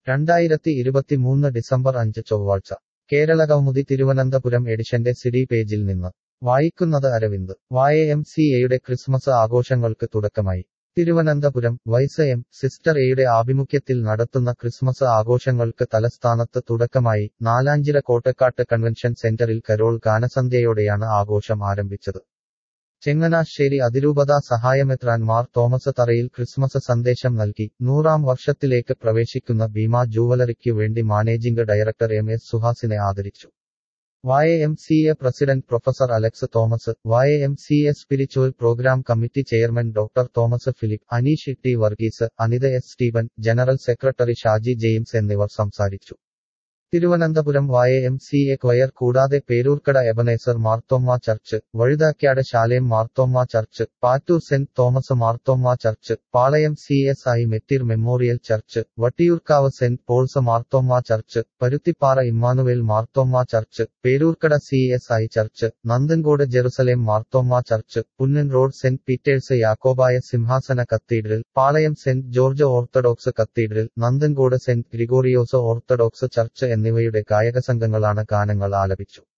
രണ്ടായിരത്തി ഇരുപത്തിമൂന്ന് ഡിസംബർ അഞ്ച് ചൊവ്വാഴ്ച കേരള കൗമുദി തിരുവനന്തപുരം എഡിഷന്റെ സിഡി പേജിൽ നിന്ന് വായിക്കുന്നത് അരവിന്ദ് വായ എം സി എയുടെ ക്രിസ്മസ് ആഘോഷങ്ങൾക്ക് തുടക്കമായി തിരുവനന്തപുരം വൈസ് എം സിസ്റ്റർ എയുടെ ആഭിമുഖ്യത്തിൽ നടത്തുന്ന ക്രിസ്മസ് ആഘോഷങ്ങൾക്ക് തലസ്ഥാനത്ത് തുടക്കമായി നാലാഞ്ചിറ കോട്ടക്കാട്ട് കൺവെൻഷൻ സെന്ററിൽ കരോൾ ഗാനസന്ധ്യയോടെയാണ് ആഘോഷം ആരംഭിച്ചത് ചെങ്ങനാശ്ശേരി അതിരൂപത സഹായമെത്രാൻ മാർ തോമസ് തറയിൽ ക്രിസ്മസ് സന്ദേശം നൽകി നൂറാം വർഷത്തിലേക്ക് പ്രവേശിക്കുന്ന ഭീമ ജൂവലറിക്കു വേണ്ടി മാനേജിംഗ് ഡയറക്ടർ എം എസ് സുഹാസിനെ ആദരിച്ചു Y M C A president professor Alex Thomas Y M C A spiritual programme committee chairman doctor Thomas Philip Aneesh T Varghese Anitha S Steven general secretary Shaji James എന്നിവർ സംസാരിച്ചു Thiruvananthapuram Y M C A choir കൂടാതെ Peroorkada Ebenezer Marthoma church Vazhuthacaud Salem Marthoma church Pattoor saint Thomas Marthoma church Palayam C S I Mateer memorial church Vattiyoorkavu saint Paul's Marthoma church Paruthippara Immanuel Marthoma church Peroorkada C S I church Nanthancode Jerusalem Marthoma church Punnen road saint Peter's Yakobaya സിംഹാസന cathedral Palayam saint George orthodox cathedral Nanthancode saint Gregorios orthodox church എന്നിവയുടെ ഗായകസംഘങ്ങളാണ് ഗാനങ്ങൾ ആലപിച്ചു